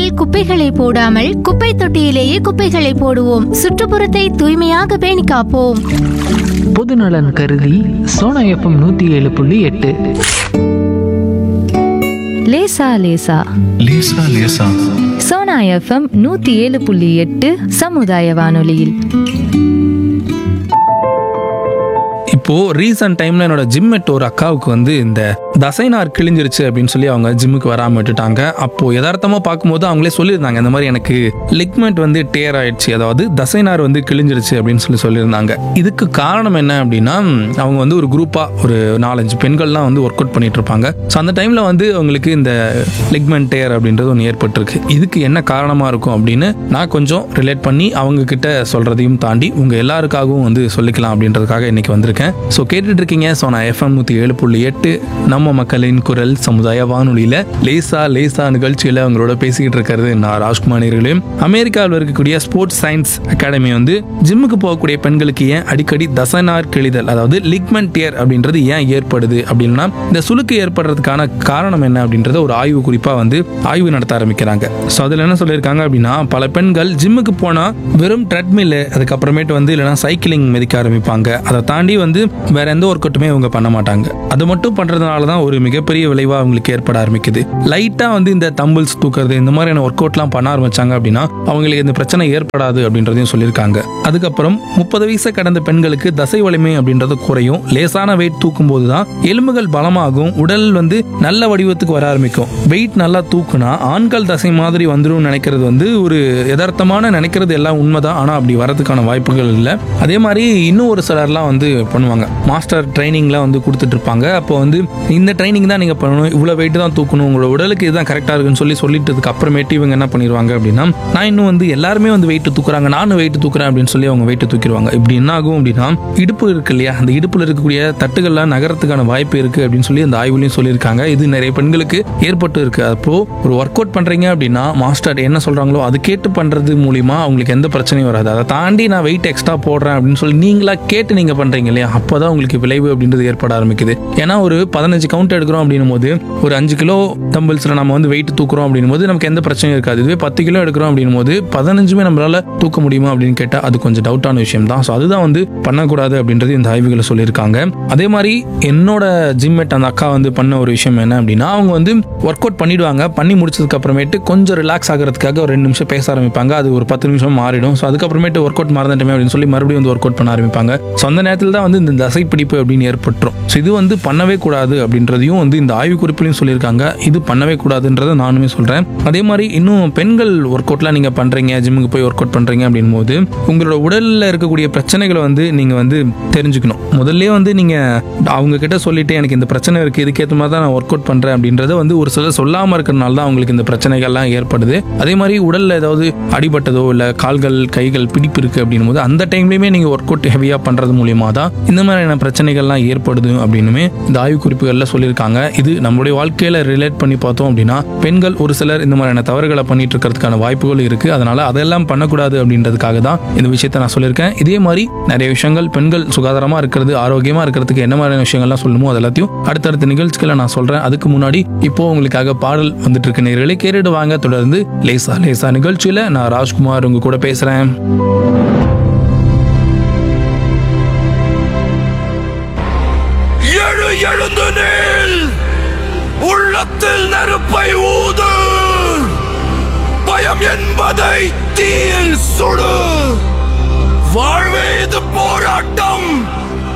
சாலையில் குப்பைகளை போடாமல் குப்பை தொட்டியிலேயே குப்பைகளை போடுவோம் சுற்றுப்புறத்தை தூய்மையாக பேணி காப்போம் பொதுநலன் கருதி சோனா எஃப்எம் நூற்றி ஏழு புள்ளி எட்டு லேசா லேசா லேசா லேசா சோனா எஃப்எம் நூத்தி ஏழு புள்ளி எட்டு சமுதாய வானொலியில் இப்போ ரீசன்ட் டைம்ல என்னோட ஜிம்மேட் ஒரு அக்காவுக்கு வந்து இந்த தசைநார் கிழிஞ்சிருச்சு அப்படின்னு சொல்லி அவங்க ஜிம்முக்கு வராம விட்டுட்டாங்க அப்போ யதார்த்தமா பார்க்கும்போது அவங்களே சொல்லியிருந்தாங்க இந்த மாதிரி எனக்கு லிக்மெண்ட் வந்து டேர் ஆயிடுச்சு அதாவது தசைநார் வந்து கிழிஞ்சிருச்சு அப்படின்னு சொல்லி சொல்லியிருந்தாங்க இதுக்கு காரணம் என்ன அப்படின்னா அவங்க வந்து ஒரு குரூப்பா ஒரு நாலஞ்சு பெண்கள்லாம் வந்து ஒர்க் அவுட் பண்ணிட்டு இருப்பாங்க ஸோ அந்த டைம்ல வந்து அவங்களுக்கு இந்த லிக்மெண்ட் டேர் அப்படின்றது ஒன்று ஏற்பட்டிருக்கு இதுக்கு என்ன காரணமா இருக்கும் அப்படின்னு நான் கொஞ்சம் ரிலேட் பண்ணி அவங்க கிட்ட சொல்றதையும் தாண்டி உங்க எல்லாருக்காகவும் வந்து சொல்லிக்கலாம் அப்படின்றதுக்காக இன்னைக்கு வந்திருக்கேன் ஸோ கேட்டுட்டு இருக்கீங்க ஸோ நான் எஃப்எம் நூற்றி ஏழு புள்ளி எட்டு நம்ம மக்களின் குரல் சமுதாய வானொலியில லேசா லேசா நிகழ்ச்சியில் அவங்களோட பேசிக்கிட்டு இருக்கிறது நான் ராஜ்குமாரிகளையும் அமெரிக்காவில் இருக்கக்கூடிய ஸ்போர்ட்ஸ் சயின்ஸ் அகாடமி வந்து ஜிம்முக்கு போகக்கூடிய பெண்களுக்கு ஏன் அடிக்கடி தசனார் கிழிதல் அதாவது லிக்மெண்ட் டியர் அப்படின்றது ஏன் ஏற்படுது அப்படின்னா இந்த சுளுக்கு ஏற்படுறதுக்கான காரணம் என்ன அப்படின்றத ஒரு ஆய்வு குறிப்பாக வந்து ஆய்வு நடத்த ஆரம்பிக்கிறாங்க ஸோ அதில் என்ன சொல்லியிருக்காங்க அப்படின்னா பல பெண்கள் ஜிம்முக்கு போனால் வெறும் ட்ரெட்மில் அதுக்கப்புறமேட்டு வந்து இல்லைன்னா சைக்கிளிங் மிதிக்க ஆரம்பிப்பாங்க அதை தாண்டி வந்து வேற எந்த ஒர்க் அவுட்டுமே அவங்க பண்ண மாட்டாங்க அது மட்டும் பண்றதுனால தான் ஒரு மிகப்பெரிய விளைவாக அவங்களுக்கு ஏற்பட ஆரம்பிக்குது லைட்டாக வந்து இந்த தம்பிள்ஸ் தூக்குறது இந்த மாதிரியான ஒர்க் அவுட்லாம் பண்ண ஆரம்பிச்சாங்க அப்படின்னா அவங்களுக்கு இந்த பிரச்சனை ஏற்படாது அப்படின்றதையும் சொல்லியிருக்காங்க அதுக்கப்புறம் முப்பது வயசை கடந்த பெண்களுக்கு தசை வலிமை அப்படின்றது குறையும் லேசான வெயிட் தூக்கும் போது தான் எலும்புகள் பலமாகும் உடல் வந்து நல்ல வடிவத்துக்கு வர ஆரம்பிக்கும் வெயிட் நல்லா தூக்குனா ஆண்கள் தசை மாதிரி வந்துடும் நினைக்கிறது வந்து ஒரு யதார்த்தமான நினைக்கிறது எல்லாம் உண்மைதான் ஆனால் அப்படி வரதுக்கான வாய்ப்புகள் இல்லை அதே மாதிரி இன்னும் ஒரு சிலர்லாம் வந்து பண்ணுவாங்க மாஸ்டர் ட்ரைனிங்லாம் வந்து கொடுத்துட்டு இருப்பாங்க அப்போ வந்து இந்த ட்ரைனிங் தான் நீங்கள் பண்ணணும் இவ்வளோ வெயிட் தான் தூக்கணும் உங்களோட உடலுக்கு இதுதான் கரெக்டாக இருக்குன்னு சொல்லி சொல்லிட்டதுக்கு அப்புறமேட்டு இவங்க என்ன பண்ணிடுவாங்க அப்படின்னா நான் இன்னும் வந்து எல்லாருமே வந்து வெயிட் தூக்குறாங்க நானும் வெயிட் தூக்குறேன் அப்படின்னு சொல்லி அவங்க வெயிட் தூக்கிடுவாங்க இப்படி என்ன ஆகும் அப்படின்னா இடுப்பு இருக்கு இல்லையா அந்த இடுப்பில் இருக்கக்கூடிய தட்டுகள்லாம் நகரத்துக்கான வாய்ப்பு இருக்கு அப்படின்னு சொல்லி அந்த ஆய்வுலையும் சொல்லியிருக்காங்க இது நிறைய பெண்களுக்கு ஏற்பட்டு இருக்கு அப்போ ஒரு ஒர்க் அவுட் பண்றீங்க அப்படின்னா மாஸ்டர் என்ன சொல்றாங்களோ அது கேட்டு பண்றது மூலியமா அவங்களுக்கு எந்த பிரச்சனையும் வராது அதை தாண்டி நான் வெயிட் எக்ஸ்ட்ரா போடுறேன் அப்படின்னு சொல்லி நீங்களா கேட்டு நீங்க பண்றீங்க இல்லையா அப்போதான் உங்களுக்கு விளைவு அப்படின்றது ஏற்பட ஆரம்பிக்குது ஏன்னா ஒரு பதினஞ்சு கவுண்ட் எடுக்கிறோம் அப்படின்னும் போது ஒரு அஞ்சு கிலோ தம்பிள்ஸ்ல நம்ம வந்து வெயிட் தூக்குறோம் அப்படின்னும் போது நமக்கு எந்த பிரச்சனையும் இருக்காது இதுவே பத்து கிலோ எடுக்கிறோம் அப்படின்னும் போது பதினஞ்சுமே நம்மளால தூக்க முடியுமா அப்படின்னு கேட்டா அது கொஞ்சம் டவுட்டான விஷயம் தான் ஸோ அதுதான் வந்து பண்ணக்கூடாது அப்படின்றது இந்த ஆய்வுகளை சொல்லியிருக்காங்க அதே மாதிரி என்னோட ஜிம்மேட் அந்த அக்கா வந்து பண்ண ஒரு விஷயம் என்ன அப்படின்னா அவங்க வந்து ஒர்க் அவுட் பண்ணிடுவாங்க பண்ணி முடிச்சதுக்கு அப்புறமேட்டு கொஞ்சம் ரிலாக்ஸ் ஆகிறதுக்காக ஒரு ரெண்டு நிமிஷம் பேச ஆரம்பிப்பாங்க அது ஒரு பத்து நிமிஷம் மாறிடும் ஸோ அதுக்கப்புறமேட்டு ஒர்க் அவுட் மறந்துட்டோமே அப்படின்னு சொல்லி மறுபடியும் வந்து ஒர்க் அவுட் பண்ண ஆரம்பிப்பாங்க ஸோ அந்த நேரத்தில் தான் வந்து இந்த தசை பிடிப்பு அப்படின்னு ஏற்பட்டுரும் ஸோ இது வந்து பண்ணவே கூடாது அப்படின்றதையும் வந்து இந்த ஆய்வு குறிப்பிலையும் சொல்லியிருக்காங்க இது பண்ணவே கூடாதுன்றதை நானுமே சொல்கிறேன் அதே மாதிரி இன்னும் பெண்கள் ஒர்க் அவுட்லாம் நீங்கள் பண்ணுறீங்க ஜிம்முக்கு போய் ஒர்க் அவுட் பண்ணுறீங்க அப்படின் போது உங்களோட உடலில் இருக்கக்கூடிய பிரச்சனைகளை வந்து நீங்கள் வந்து தெரிஞ்சுக்கணும் முதல்ல வந்து நீங்கள் அவங்க கிட்ட சொல்லிட்டு எனக்கு இந்த பிரச்சனை இருக்குது இதுக்கேற்ற மாதிரி தான் நான் ஒர்க் அவுட் பண்ணுறேன் அப்படின்றத வந்து ஒரு சிலர் சொல்லாமல் இருக்கிறனால தான் அவங்களுக்கு இந்த பிரச்சனைகள்லாம் ஏற்படுது அதே மாதிரி உடலில் ஏதாவது அடிபட்டதோ இல்லை கால்கள் கைகள் பிடிப்பு இருக்குது அப்படின்னும் போது அந்த டைம்லையுமே நீங்கள் ஒர்க் அவுட் ஹெவியாக பண்ணுறது மூலியமாக தான் இந்த மாதிரியான பிரச்சனைகள்லாம் ஏற்படுது அப்படின்னுமே இந்த ஆய்வு குறிப்புகளில் சொல்லியிருக்காங்க இது நம்மளுடைய வாழ்க்கையில் ரிலேட் பண்ணி பார்த்தோம் அப்படின்னா பெண்கள் ஒரு சிலர் இந்த மாதிரியான தவறுகளை பண்ணிட்டு இருக்கிறதுக்கான வாய்ப்புகள் இருக்கு அதனால அதெல்லாம் பண்ணக்கூடாது அப்படின்றதுக்காக தான் இந்த விஷயத்தை நான் சொல்லியிருக்கேன் இதே மாதிரி நிறைய விஷயங்கள் பெண்கள் சுகாதாரமா இருக்கிறது ஆரோக்கியமா இருக்கிறதுக்கு என்ன மாதிரியான விஷயங்கள்லாம் சொல்லணுமோ அது எல்லாத்தையும் அடுத்தடுத்த நிகழ்ச்சிகளை நான் சொல்றேன் அதுக்கு முன்னாடி இப்போ உங்களுக்காக பாடல் வந்துட்டு இருக்க நேர்களை கேட்டுட்டு வாங்க தொடர்ந்து லேசா லேசா நிகழ்ச்சியில நான் ராஜ்குமார் உங்க கூட பேசுறேன் எழு எழுந்து நில் உள்ளத்தில் நெருப்பை ஊது பயம் என்பதை தீயில் சுடு வாழ்வே இது போராட்டம்